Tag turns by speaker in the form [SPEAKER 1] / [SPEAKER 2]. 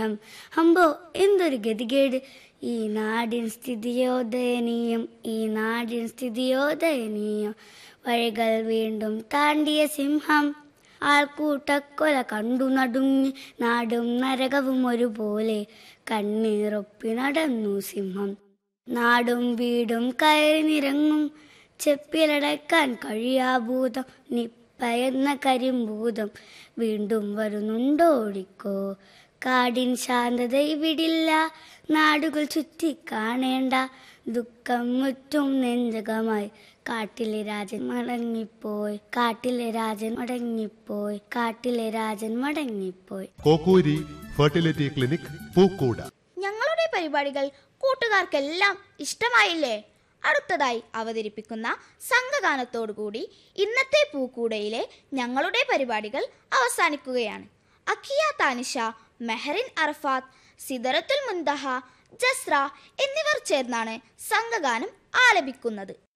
[SPEAKER 1] സിംഹം ഹമ്പോ എന്തൊരു ഗതികേട് ഈ നാടിൻ സ്ഥിതിയോ ദയനീയം ഈ നാടിൻ സ്ഥിതിയോ ദയനീയം വഴികൾ വീണ്ടും താണ്ടിയ സിംഹം ആൾക്കൂട്ടക്കൊല കണ്ടു നടുങ്ങി നാടും നരകവും ഒരുപോലെ കണ്ണീറൊപ്പി നടന്നു സിംഹം നാടും വീടും കയറി നിരങ്ങും ചെപ്പിലടക്കാൻ കഴിയാഭൂതം നിപ്പയെന്ന കരിമ്പൂതം വീണ്ടും വരുന്നുണ്ടോടിക്കോ കാടിൻ ശാന്തത ഇവിടില്ല നാടുകൾ ചുറ്റി കാണേണ്ട ദുഃഖം മുറ്റും നെഞ്ചകമായി കാട്ടിലെ രാജൻ മടങ്ങിപ്പോയി കാട്ടിലെ രാജൻ മടങ്ങിപ്പോയി കാട്ടിലെ രാജൻ മടങ്ങിപ്പോയി
[SPEAKER 2] കോക്കൂരി ഫെർട്ടിലിറ്റി ക്ലിനിക് പൂക്കൂട
[SPEAKER 3] ഞങ്ങളുടെ പരിപാടികൾ കൂട്ടുകാർക്കെല്ലാം ഇഷ്ടമായില്ലേ അടുത്തതായി അവതരിപ്പിക്കുന്ന സംഘഗാനത്തോടുകൂടി ഇന്നത്തെ പൂക്കൂടയിലെ ഞങ്ങളുടെ പരിപാടികൾ അവസാനിക്കുകയാണ് അക്കിയ താനിഷ മെഹറിൻ അറഫാത്ത് സിദറത്തുൽ മുന്തഹ ജസ്ര എന്നിവർ ചേർന്നാണ് സംഘഗാനം ആലപിക്കുന്നത്